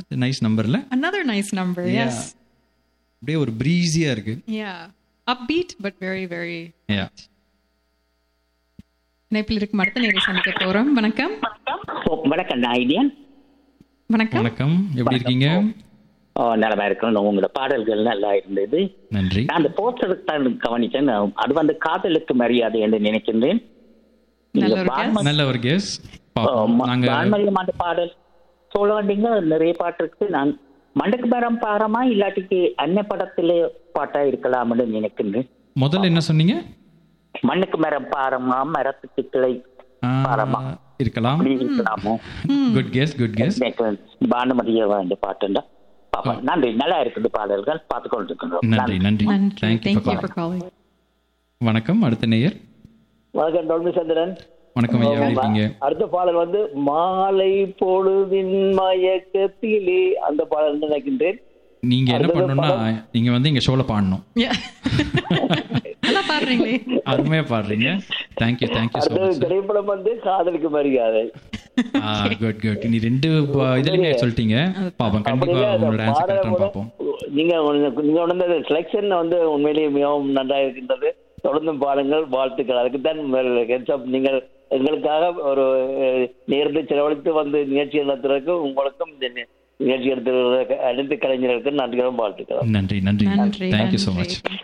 Nice நம்பர்ல Another nice number. Yes. அப்படியே ஒரு ப்ரீஸியா இருக்கு Yeah. Upbeat, but very, very. Yeah. இணைப்பில் இருக்கும் அடுத்த நேரை சந்திக்க போறோம் வணக்கம் ஓ, வணக்கம் நான் ஐடியன் வணக்கம் வணக்கம் எப்படி இருக்கீங்க ஓ, நலமா இருக்கணும் உங்களோட பாடல்கள் நல்லா இருந்தது நன்றி நான் அந்த போஸ்டருக்கு தான் கவனிச்சேன் அது வந்து காதலுக்கு மரியாதை என்று நினைக்கின்றேன் நல்ல நீங்க ஒரு பான்ம- guess. நல்ல ஒரு கேஸ் ஓ, ம- நாங்க வான்மதியமாண்ட பாடல் சொல்ல வேண்டிங்க நிறைய பாட்டு இருக்கு நான் மண்டக்கு மரம் பாரமா இல்லாட்டிக்கு அன்ன படத்திலே பாட்டா இருக்கலாம்னு நினைக்கின்றேன் முதல்ல என்ன சொன்னீங்க மண்ணுக்கு மரம் பாரமா மரத்துக்கு கிளை ஆ, பாரமா இருக்கலாம் அப்படி இருக்கலாமோ குட் கேஸ் குட் கேஸ் பானுமதிய வேண்டிய பாட்டுண்டா பாப்பா நன்றி நல்லா இருக்குது பாடல்கள் பார்த்து கொண்டிருக்கின்றோம் நன்றி நன்றி நன்றி thank you thank you for calling வணக்கம் அடுத்த நேயர் வணக்கம் டொல்மி சந்திரன் வணக்கம் ஐயா எப்படி இருக்கீங்க அடுத்த பாடல் வந்து மாலை பொழுதின் மயக்கத்திலே அந்த பாடல் நினைக்கின்றேன் நீங்க என்ன பண்ணணும்னா நீங்க வந்து இங்க ஷோல பாடணும் நல்லா பாடுறீங்களே அருமையா பாடுறீங்க தேங்க்யூ தேங்க்யூ ஸோ அடுத்த மச் திரைப்படம் வந்து காதலுக்கு மரியாதை குட் குட் நீ ரெண்டு ப- இதுலயுமே சொல்லிட்டீங்க பாப்போம் கண்டிப்பா அப்படியே அந்த உங்களோட ஆன்சர் பாடலை கரெக்டாக கூட பார்ப்போம் நீங்க உங்க- நீங்க உணர்ந்த செலெக்ஷன் வந்து உண்மையிலேயே மிகவும் நன்றாக இருக்கின்றது தொடர்ந்து பாருங்கள் வாழ்த்துக்கள் அதுக்கு தான் heads up. நீங்கள் எங்களுக்காக ஒரு அஹ், நேர்ந்து செலவழித்து வந்து நிகழ்ச்சி நடத்துறதுக்கு உங்களுக்கும் இந்த நி- நிகழ்ச்சி எடுத்துறதுக்கு அனைத்து கலைஞர்களுக்கும் நன்றிகளும் வாழ்த்துக்கள் நன்றி நன்றி நன்றி தேங்க்யூ ஸோ நன்றி. மச்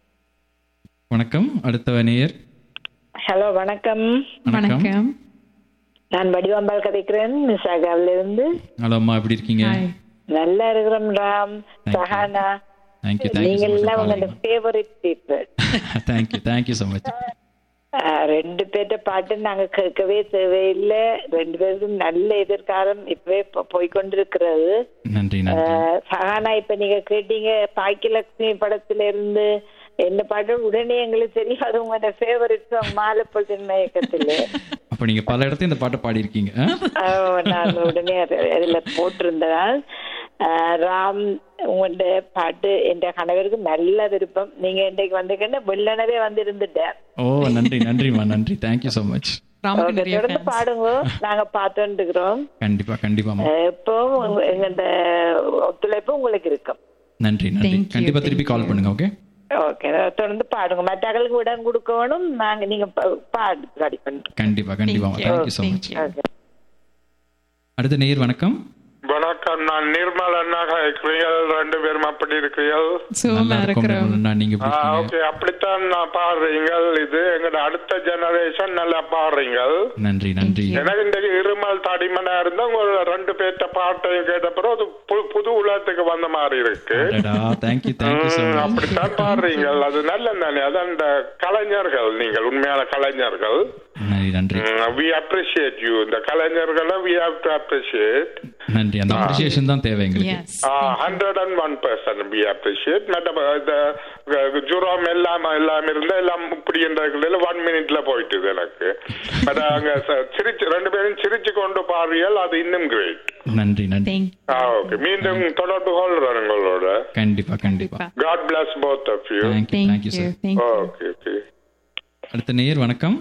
வணக்கம் அடுத்த நேயர் ஹலோ வணக்கம் வணக்கம் வணக்கம் நான் வடிவாம்பால் கதைக்கிறேன் மிசாகாவில இருந்து ஹலோ அம்மா எப்படி இருக்கீங்க ஹாய் நல்லா இருக்கிறோம் Ram Thank you. Sahana thank you நீங்க தேங்க்யூ எல்லாம் ஸோ உங்களோட favourite people thank you thank you so much ரெண்டு பேர்ட்ட பாட்டு நாங்க கேட்கவே தேவையில்லை ரெண்டு பேருக்கும் நல்ல எதிர்காலம் இப்பவே போ- போய்க்கொண்டிருக்கிறது நன்றி நன்றி அஹ், சஹானா இப்ப நீங்க கேட்டீங்க பாக்கியலட்சுமி படத்துல இருந்து என்ன பாட்டு உடனே எங்களுக்கு தெரியும் அது உங்களோட ஃபேவரட் சாங் மாலை பொழுதின் மயக்கத்துல அப்ப நீங்க பல இடத்துல இந்த பாட்டை பாடியிருக்கீங்க ஆ? ஆஹ் நான் உடனே அது- அதுல போட்டிருந்தேன் ஆஹ் ராம் உங்களோட பாட்டு என் கணவருக்கு நல்ல விருப்பம் நீங்க இன்றைக்கு வந்தீங்கன்னா வெள்ளனவே வந்து இருந்துட்டேன் ஓ நன்றி நன்றிம்மா நன்றி தேங்க்யூ ஸோ மச் ராமுக்கு Okay, நிறைய தொடர்ந்து fans. பாடுங்க நாங்க பார்த்துட்டு இருக்கிறோம் கண்டிப்பா கண்டிப்பாம்மா ஆஹ் எப்பவும் உங்க- எங்க இந்த ஒத்துழைப்பு உங்களுக்கு இருக்கும் நன்றி நன்றி Thank you, கண்டிப்பா thank திருப்பி you. கால் பண்ணுங்க ஓகே ஓகே தொடர்ந்து பாடுங்க மற்றவர்களுக்கு இடம் கொடுக்கணும் நாங்க நீங்க பா- பாடு ரெடி பண்ணுறோம் கண்டிப்பா கண்டிப்பாம்மா Thank you. Thank you so Thank much you. Okay அடுத்த நேயர் வணக்கம் வணக்கம் நான் நிர்மலனாக இருக்கிறீர்கள் ரெண்டு பேரும் அப்படி இருக்கிறீர்கள் சுகமா நல்லா இருக்கும் இருக்கிறோம் நிர்மலா, நீங்க எப்படி இருக்கீங்க ஓகே அப்படித்தான் நான் பாடுறீங்க இது எங்களோட அடுத்த ஜெனரேஷன் நல்லா பாடுறீங்க நன்றி நன்றி எனக்கு இந்த இருமல் தடிமனா இருந்தா உங்களோட ரெண்டு பேர்த்த பாட்டையும் கேட்டப்பறம் அது பு- புது உலகத்துக்கு வந்த மாதிரி இருக்கு தேங்க்யூ தேங்க்யூ ஸோ ம், மச் அப்படித்தான் பாடுறீங்க அது நல்ல தானே அது அந்த கலைஞர்கள் நீங்கள் உண்மையான கலைஞர்கள் நன்றி நன்றி வி அப்ரிஷியேட் யூ இந்த கலைஞர்களை வி ஹாவ் டு அப்ரிஷியேட் நன்றி அந்த அப்ரிசியேஷன் தான் தேவை எங்களுக்கு Yes. Hundred and one percent be appreciate மற்ற இந்த அஹ், ஜுரம் எல்லாம் எல்லாம் இருந்தா எல்லாம் இப்படி என்ற ஒன் மினிட்ல போயிட்டுது எனக்கு பட் அங்க ச- சிரிச்சு ரெண்டு பேரும் சிரிச்சு கொண்டு பாடுறியல் அது இன்னும் கிரேட் நன்றி நன்றி Thank ஆ ஓகே மீண்டும் தொடர்பு கொள்றேன் உங்களோட கண்டிப்பா கண்டிப்பா கண்டிப்பா. God bless both of you thank you Thank thank you you. Sir Thank you. Okay okay அடுத்த நேயர் வணக்கம்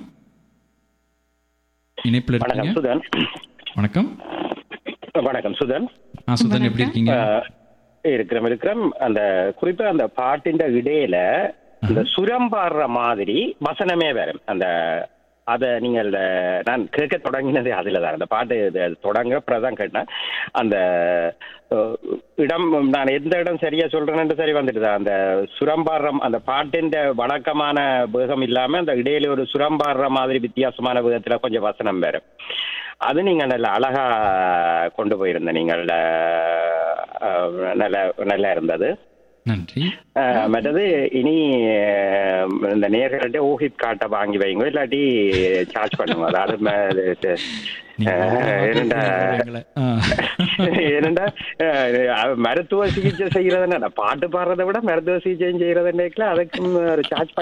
இணைப்புல இருக்கீங்க வணக்கம் சுதன் வணக்கம் வணக்கம் சுதன் ஆ சுதன் எப்படி இருக்கீங்க அஹ், இருக்கிறோம் இருக்கிறோம் அந்த குறிப்பா அந்த பாட்டின் இடையில இந்த சுரம் பாடுற மாதிரி வசனமே வரும் அந்த அத நீங்கள் அஹ், நான் கேட்க தொடங்கினது அதுல தான் அந்த பாட்டு இது தொடங்க அப்புறம் கேட்டேன் அந்த அஹ், இடம் நான் எந்த இடம் சரியா சொல்றேன்னு சரி வந்துட்டு அந்த சுரம்பாடுற அந்த பாட்டின் வழக்கமான வேகம் இல்லாம அந்த இடையில ஒரு சுரம்பாடுற மாதிரி வித்தியாசமான விதத்துல கொஞ்சம் வசனம் வரும் அது நீங்க நல்ல அழகா கொண்டு போயிருந்த நீங்கள் அஹ், நல்ல நல்லா இருந்தது நன்றி அஹ், மற்றது இனி அஹ், இந்த நேர்கள்ட்ட ஊகித் காட்டை வாங்கி வைங்க இல்லாட்டி சார்ஜ் பண்ணுங்க அதாவது ம- இது, நீங்க அஹ், ஏனெண்டா எங்களை. ஆ. ஏனெண்டா அஹ், மருத்துவ சிகிச்சை செய்யறது என்ன பாட்டு பாடுறதை விட மருத்துவ சிகிச்சை செய்யறது அதுக்கும் ஒரு சார்ஜ்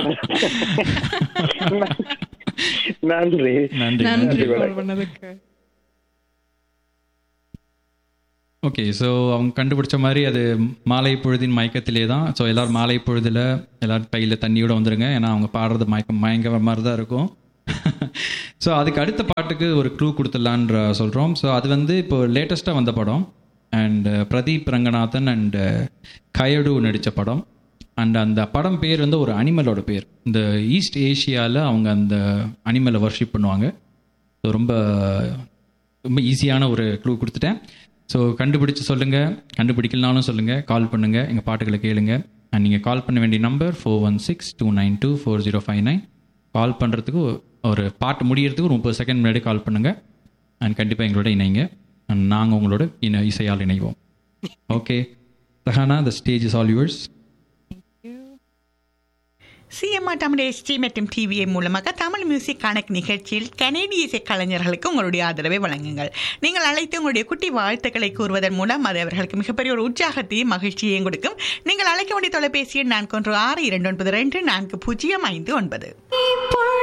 பண்ண நன்றி நன்றி நன்றி வணக்கம். call பண்ணதுக்கு ஓகே ஸோ அவங்க கண்டுபிடிச்ச மாதிரி அது மாலை பொழுதின் மயக்கத்திலே தான் ஸோ எல்லாரும் மாலை பொழுதுல எல்லாரும் கையில் தண்ணியோட வந்துருங்க ஏன்னா அவங்க பாடுறது மயக்கம் மயங்கிற மாதிரி தான் இருக்கும் ஸோ அதுக்கு அடுத்த பாட்டுக்கு ஒரு க்ளூ கொடுத்துடலான்ற சொல்கிறோம் ஸோ அது வந்து இப்போ லேட்டஸ்ட்டாக வந்த படம் அண்ட் பிரதீப் ரங்கநாதன் அண்ட் கயடு நடித்த படம் அண்ட் அந்த படம் பேர் வந்து ஒரு அனிமலோட பேர் இந்த ஈஸ்ட் ஏஷியாவில் அவங்க அந்த அனிமலை வர்ஷிப் பண்ணுவாங்க ஸோ ரொம்ப ரொம்ப ஈஸியான ஒரு க்ளூ கொடுத்துட்டேன் ஸோ கண்டுபிடிச்சு சொல்லுங்கள் கண்டுபிடிக்கலனாலும் சொல்லுங்கள் கால் பண்ணுங்கள் எங்கள் பாட்டுகளை கேளுங்க அண்ட் நீங்கள் கால் பண்ண வேண்டிய number four one six two nine two four zero five nine call பண்ணுறதுக்கு ஒரு பாட்டு முடியறதுக்கு ஒரு முப்பது செகண்ட் முன்னாடி கால் பண்ணுங்கள் அண்ட் கண்டிப்பாக எங்களோட இணைங்க அண்ட் நாங்கள் உங்களோட இன இசையால் இணைவோம் okay Rahana the stage is all yours CMR Tamil ST மற்றும் டிவிஏ மூலமாக தமிழ் மியூசிக் கணக்கு நிகழ்ச்சியில் கனேடிய இசை கலைஞர்களுக்கு உங்களுடைய ஆதரவை வழங்குங்கள் நீங்கள் அழைத்து உங்களுடைய குட்டி வாழ்த்துக்களை கூறுவதன் மூலம் அது அவர்களுக்கு மிகப்பெரிய ஒரு உற்சாகத்தையும் மகிழ்ச்சியையும் கொடுக்கும் நீங்கள் அழைக்க வேண்டிய தொலைபேசி எண் நான்கு ஒன்று ஆறு இரண்டு ஒன்பது ரெண்டு நான்கு பூஜ்ஜியம் ஐந்து ஒன்பது